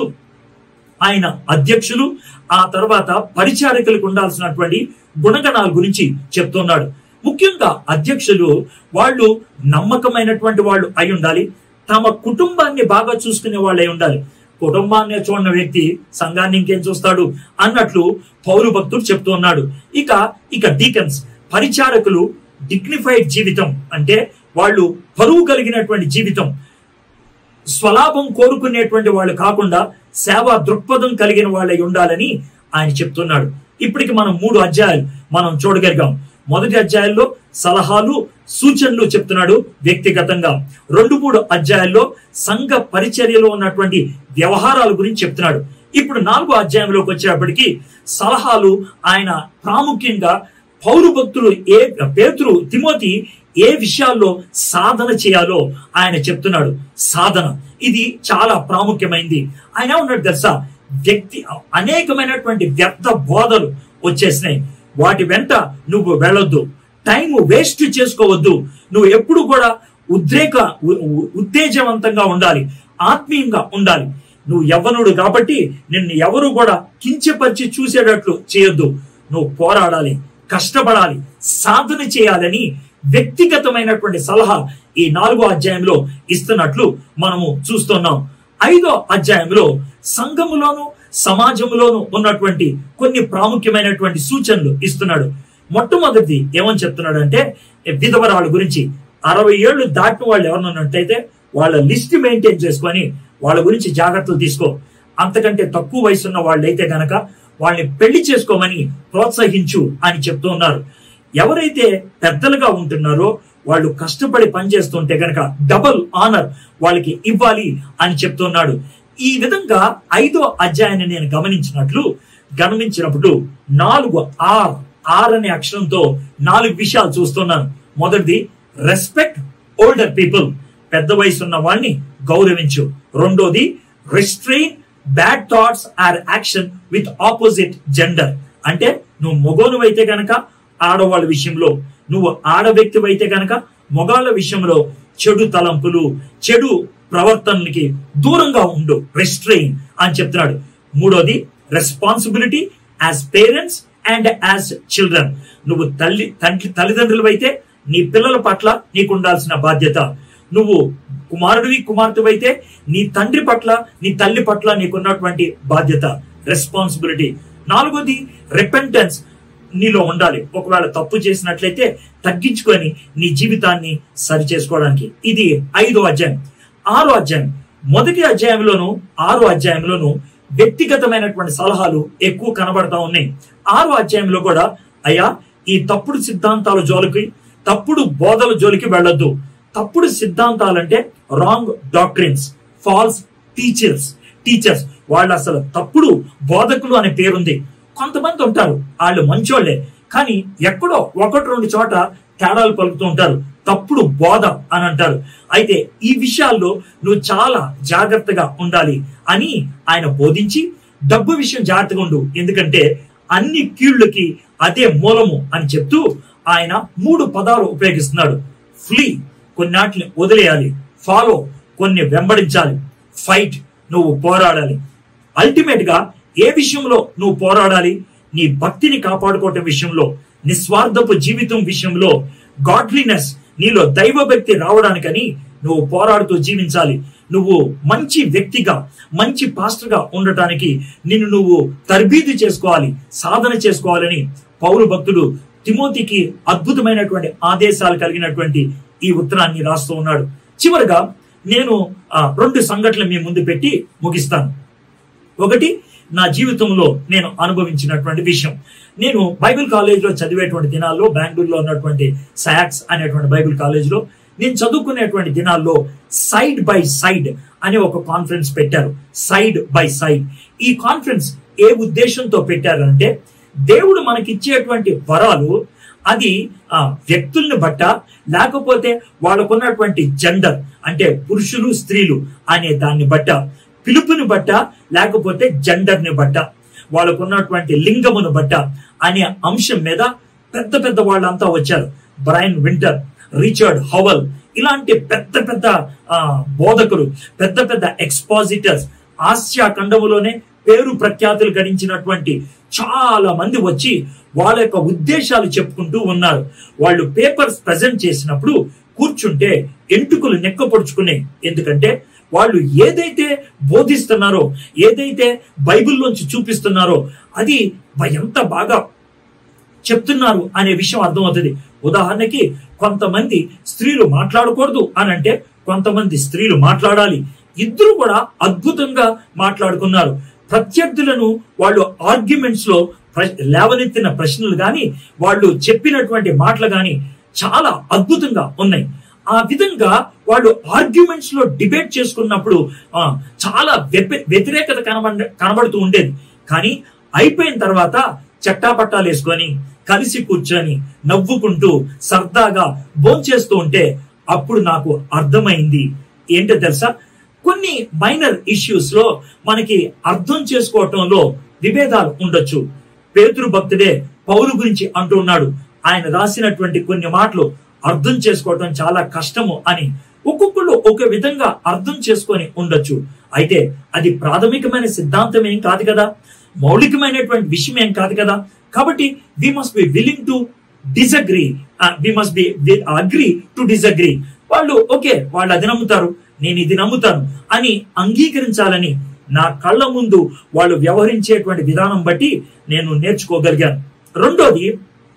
ఆయన అధ్యక్షులు ఆ తర్వాత పరిచారకులకు ఉండాల్సినటువంటి గుణగణాల గురించి చెప్తున్నాడు ముఖ్యంగా అధ్యక్షులు వాళ్ళు నమ్మకమైనటువంటి వాళ్ళు అయి ఉండాలి తమ కుటుంబాన్ని బాగా చూసుకునే వాళ్ళు అయి ఉండాలి కుటుంబాన్ని చూడని వ్యక్తి సంఘాన్ని ఇంకేం చూస్తాడు అన్నట్లు పౌరు భక్తుడు చెప్తూ ఉన్నాడు ఇక ఇక డీకన్స్ పరిచారకులు డిగ్నిఫైడ్ జీవితం అంటే వాళ్ళు పరువు కలిగినటువంటి జీవితం స్వలాభం కోరుకునేటువంటి వాళ్ళు కాకుండా సేవా దృక్పథం కలిగిన వాళ్ళై ఉండాలని ఆయన చెప్తున్నాడు ఇప్పటికి మనం మూడు అధ్యాయాలు మనం చూడగలిగాం మొదటి అధ్యాయంలో సలహాలు సూచనలు చెప్తున్నాడు వ్యక్తిగతంగా రెండు మూడు అధ్యాయాల్లో సంఘ పరిచర్యలో ఉన్నటువంటి వ్యవహారాల గురించి చెప్తున్నాడు ఇప్పుడు నాలుగో అధ్యాయంలోకి వచ్చేటప్పటికి సలహాలు ఆయన ప్రాముఖ్యంగా పౌరు భక్తులు ఏ పేతురు తిమోతి ఏ విషయాల్లో సాధన చేయాలో ఆయన చెప్తున్నాడు సాధన ఇది చాలా ప్రాముఖ్యమైంది ఆయన ఉన్నాడు తెలుసా వ్యక్తి అనేకమైనటువంటి వ్యర్థ బోధలు వచ్చేసినాయి వాటి వెంట నువ్వు వెళ్ళొద్దు టైం వేస్ట్ చేసుకోవద్దు నువ్వు ఎప్పుడు కూడా ఉద్రేక ఉ- ఉ- ఉత్తేజవంతంగా ఉండాలి ఆత్మీయంగా ఉండాలి నువ్వు యవ్వనుడు కాబట్టి నిన్ను ఎవరు కూడా కించపరిచి చూసేటట్లు చేయొద్దు నువ్వు పోరాడాలి కష్టపడాలి సాధన చేయాలని వ్యక్తిగతమైనటువంటి సలహా ఈ నాలుగో అధ్యాయంలో ఇస్తున్నట్లు మనము చూస్తున్నాం ఐదో అధ్యాయంలో సంఘములోను సమాజంలోను ఉన్నటువంటి కొన్ని ప్రాముఖ్యమైనటువంటి సూచనలు ఇస్తున్నాడు మొట్టమొదటిది ఏమని చెప్తున్నాడు అంటే విధవరాల గురించి అరవై ఏళ్ళు దాటిన వాళ్ళు ఎవరైనా ఉన్నట్టయితే వాళ్ళ లిస్ట్ మెయింటైన్ చేసుకొని వాళ్ళ గురించి జాగ్రత్తలు తీసుకో అంతకంటే తక్కువ వయసు ఉన్న వాళ్ళైతే గనక వాళ్ళని పెళ్లి చేసుకోమని ప్రోత్సహించు అని చెప్తూ ఉన్నారు ఎవరైతే పెద్దలుగా ఉంటున్నారో వాళ్ళు కష్టపడి పనిచేస్తుంటే గనక డబుల్ ఆనర్ వాళ్ళకి ఇవ్వాలి అని చెప్తున్నాడు ఈ విధంగా ఐదో అధ్యాయాన్ని నేను గమనించినట్లు గమనించినప్పుడు నాలుగు ఆర్ ఆర్ అనే అక్షరంతో నాలుగు విషయాలు చూస్తున్నాను మొదటిది రెస్పెక్ట్ ఓల్డర్ పీపుల్ పెద్ద వయసు ఉన్న వాడిని గౌరవించు రెండోది restrain bad thoughts or action with opposite gender అంటే నువ్వు మొగోను అయితే గనక ఆడవాళ్ళ విషయంలో నువ్వు ఆడ వ్యక్తి అయితే గనక మొగాళ్ళ విషయంలో చెడు తలంపులు చెడు ప్రవర్తనలకి దూరంగా ఉండు రెస్ట్రెయిన్ అని చెప్తున్నాడు మూడోది responsibility as parents and as children నువ్వు తల్లి తండ్రి తల్లిదండ్రులు అయితే నీ పిల్లల పట్ల నీకు ఉండాల్సిన బాధ్యత నువ్వు కుమారుడివి కుమార్తెవైతే నీ తండ్రి పట్ల నీ తల్లి పట్ల నీకున్నటువంటి బాధ్యత రెస్పాన్సిబిలిటీ నాలుగోది రిపెంటెన్స్ నీలో ఉండాలి ఒకవేళ తప్పు చేసినట్లయితే తగ్గించుకొని నీ జీవితాన్ని సరి చేసుకోవడానికి ఇది ఐదో అధ్యాయం ఆరో అధ్యాయం మొదటి అధ్యాయంలోను ఆరో అధ్యాయంలోను వ్యక్తిగతమైనటువంటి సలహాలు ఎక్కువ కనబడతా ఉన్నాయి ఆరో అధ్యాయంలో కూడా అయ్యా ఈ తప్పుడు సిద్ధాంతాల జోలికి తప్పుడు బోధల జోలికి వెళ్ళొద్దు తప్పుడు సిద్ధాంతాలంటే wrong doctrines false teachers teachers వాళ్ళు అసలు తప్పుడు బోధకులు అనే పేరుంది కొంతమంది ఉంటారు వాళ్ళు మంచోళ్లే కానీ ఎక్కడో ఒకటి రెండు చోట తేడాలు పలుకుతూ ఉంటారు తప్పుడు బోధ అని అంటారు అయితే ఈ విషయాల్లో నువ్వు చాలా జాగ్రత్తగా ఉండాలి అని ఆయన బోధించి డబ్బు విషయం జాగ్రత్తగా ఉండు ఎందుకంటే అన్ని కీళ్లకి అదే మూలము అని చెప్తూ ఆయన మూడు పదాలు ఉపయోగిస్తున్నాడు ఫ్లీ కొన్నాటిని వదిలేయాలి ఫాలో కొన్ని వెంబడించాలి ఫైట్ నువ్వు పోరాడాలి అల్టిమేట్ గా ఏ విషయంలో నువ్వు పోరాడాలి నీ భక్తిని కాపాడుకోవటం విషయంలో నిస్వార్థపు జీవితం విషయంలో గాడ్లీనెస్ నీలో దైవ భక్తి రావడానికని నువ్వు పోరాడుతూ జీవించాలి నువ్వు మంచి వ్యక్తిగా మంచి పాస్టర్గా ఉండటానికి నిన్ను నువ్వు తర్బీదు చేసుకోవాలి సాధన చేసుకోవాలని పౌరు భక్తుడు తిమోతికి అద్భుతమైనటువంటి ఆదేశాలు కలిగినటువంటి ఈ ఉత్తరాన్ని రాస్తూ ఉన్నాడు చివరిగా నేను ఆ, రెండు సంఘటనలు మీ ముందు పెట్టి ముగిస్తాను ఒకటి నా జీవితంలో నేను అనుభవించినటువంటి విషయం నేను బైబిల్ కాలేజీలో చదివేటువంటి దినాల్లో బెంగళూరులో ఉన్నటువంటి సయాక్స్ అనేటువంటి బైబిల్ కాలేజీలో నేను చదువుకునేటువంటి దినాల్లో సైడ్ బై సైడ్ అనే ఒక కాన్ఫరెన్స్ పెట్టారు సైడ్ బై సైడ్ ఈ కాన్ఫరెన్స్ ఏ ఉద్దేశంతో పెట్టారంటే దేవుడు మనకిచ్చేటువంటి వరాలు అది ఆ వ్యక్తుల్ని బట్ట లేకపోతే వాళ్ళకున్నటువంటి జెండర్ అంటే పురుషులు స్త్రీలు అనే దాన్ని బట్ట పిలుపుని బట్ట లేకపోతే జెండర్ ని బట్ట వాళ్ళకున్నటువంటి లింగమును బట్ట అనే అంశం మీద పెద్ద పెద్ద వాళ్ళంతా వచ్చారు బ్రైన్ వింటర్ రిచర్డ్ హవల్ ఇలాంటి పెద్ద పెద్ద ఆ, బోధకులు పెద్ద పెద్ద ఎక్స్పాజిటర్స్ ఆసియా ఖండములోనే పేరు ప్రఖ్యాతులు గడించినటువంటి చాలా మంది వచ్చి వాళ్ళ యొక్క ఉద్దేశాలు చెప్పుకుంటూ ఉన్నారు వాళ్ళు పేపర్స్ ప్రజెంట్ చేసినప్పుడు కూర్చుంటే ఎంటుకలు నెక్కపొడుచుకునే ఎందుకంటే వాళ్ళు ఏదైతే బోధిస్తున్నారో ఏదైతే బైబిల్లోంచి చూపిస్తున్నారో అది ఎంత బాగా చెప్తున్నారు అనే విషయం అర్థమవుతుంది ఉదాహరణకి కొంతమంది స్త్రీలు మాట్లాడకూడదు అని అంటే కొంతమంది స్త్రీలు మాట్లాడాలి ఇద్దరు కూడా అద్భుతంగా మాట్లాడుకున్నారు ప్రత్యర్థులను వాళ్ళు ఆర్గ్యుమెంట్స్ లో ప్ర- లేవనెత్తిన ప్రశ్నలు గాని వాళ్ళు చెప్పినటువంటి మాటలు గాని చాలా అద్భుతంగా ఉన్నాయి ఆ విధంగా వాళ్ళు ఆర్గ్యుమెంట్స్ లో డిబేట్ చేసుకున్నప్పుడు ఆ, చాలా వ్యప- వ్యతిరేకత కనబడ కనబడుతూ ఉండేది కానీ అయిపోయిన తర్వాత చట్టాపట్టాలు వేసుకొని కలిసి కూర్చొని నవ్వుకుంటూ సరదాగా భోంచేస్తూ ఉంటే అప్పుడు నాకు అర్థమైంది ఏంటో తెలుసా కొన్ని మైనర్ ఇష్యూస్ లో మనకి అర్థం చేసుకోవటంలో విభేదాలు ఉండొచ్చు పేతురు భక్తుడే పౌరు గురించి అంటూ ఉన్నాడు ఆయన రాసినటువంటి కొన్ని మాటలు అర్థం చేసుకోవటం చాలా కష్టము అని ఒక్కొక్కళ్ళు ఒక విధంగా అర్థం చేసుకొని ఉండొచ్చు అయితే అది ప్రాథమికమైన సిద్ధాంతం ఏం కాదు కదా మౌలికమైనటువంటి విషయం ఏం కాదు కదా కాబట్టి we must be willing to disagree we must be agree to disagree వాళ్ళు ఓకే వాళ్ళు అది నమ్ముతారు నేను ఇది నమ్ముతాను అని అంగీకరించాలని నా కళ్ళ ముందు వాళ్ళు వ్యవహరించేటువంటి విధానం బట్టి నేను నేర్చుకోగలిగాను రెండోది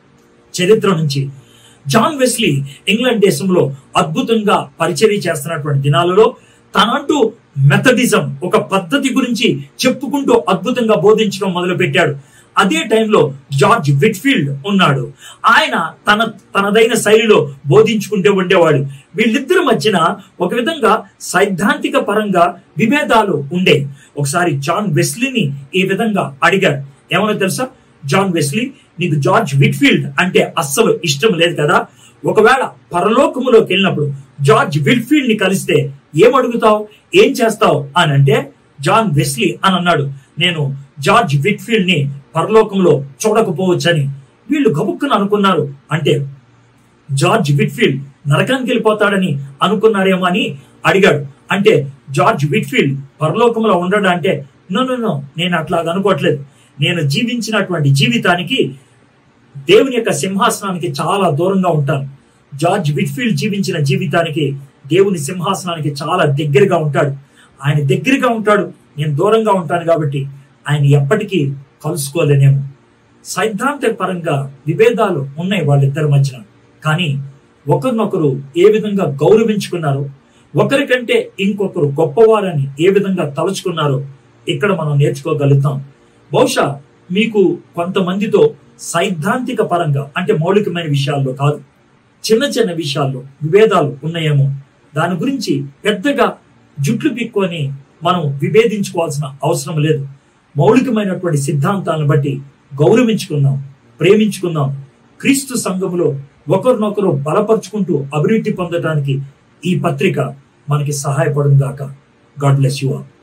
చరిత్ర నుంచి జాన్ వెస్లీ ఇంగ్లాండ్ దేశంలో అద్భుతంగా పరిచర్య చేస్తున్నటువంటి దినాలలో తనంటూ మెథడిజం ఒక పద్ధతి గురించి చెప్పుకుంటూ అద్భుతంగా బోధించడం మొదలు పెట్టాడు అదే టైంలో జార్జ్ విట్ఫీల్డ్ ఉన్నాడు ఆయన తన తనదైన శైలిలో బోధించుకుంటూ ఉండేవాడు వీళ్ళిద్దరి మధ్యన ఒక విధంగా సైద్ధాంతిక పరంగా విభేదాలు ఉండే ఒకసారి జాన్ వెస్లీని ఈ విధంగా అడిగారు ఏమన్నా తెలుసా జాన్ వెస్లీ నీకు జార్జ్ విట్ఫీల్డ్ అంటే అస్సలు ఇష్టం లేదు కదా ఒకవేళ పరలోకములోకి వెళ్ళినప్పుడు జార్జ్ విట్ఫీల్డ్ ని కలిస్తే ఏం అడుగుతావు ఏం చేస్తావు అని అంటే జాన్ వెస్లీ అని అన్నాడు నేను జార్జ్ విట్ఫీల్డ్ ని పరలోకంలో చూడకపోవచ్చని వీళ్ళు గబుక్కుని అనుకున్నారు అంటే జార్జ్ విట్ఫీల్డ్ నరకానికి వెళ్ళిపోతాడని అనుకున్నారేమో అని అడిగాడు అంటే జార్జ్ విట్ఫీల్డ్ పరలోకంలో ఉండడా అంటే నో నో నో నేను అట్లా అనుకోవట్లేదు నేను జీవించినటువంటి జీవితానికి దేవుని యొక్క సింహాసనానికి చాలా దూరంగా ఉంటాను జార్జ్ విట్ఫీల్డ్ జీవించిన జీవితానికి దేవుని సింహాసనానికి చాలా దగ్గరగా ఉంటాడు ఆయన దగ్గరగా ఉంటాడు నేను దూరంగా ఉంటాను కాబట్టి ఆయన ఎప్పటికీ కలుసుకోలేనేమో సైద్ధాంతిక పరంగా విభేదాలు ఉన్నాయి వాళ్ళిద్దరి మధ్యన కానీ ఒకరినొకరు ఏ విధంగా గౌరవించుకున్నారో ఒకరికంటే ఇంకొకరు గొప్పవారని ఏ విధంగా తలుచుకున్నారో ఇక్కడ మనం నేర్చుకోగలుగుతాం బహుశా మీకు కొంతమందితో సైద్ధాంతిక పరంగా అంటే మౌలికమైన విషయాల్లో కాదు చిన్న చిన్న విషయాల్లో విభేదాలు ఉన్నాయేమో దాని గురించి పెద్దగా జుట్లు పిక్కొని మనం విభేదించుకోవాల్సిన అవసరం లేదు మౌలికమైనటువంటి సిద్ధాంతాలను బట్టి గౌరవించుకుందాం ప్రేమించుకుందాం క్రీస్తు సంఘములో ఒకరినొకరు బలపరుచుకుంటూ అభివృద్ధి పొందడానికి ఈ పత్రిక మనకి సహాయపడును గాక గాడ్ బ్లెస్ యు ఆల్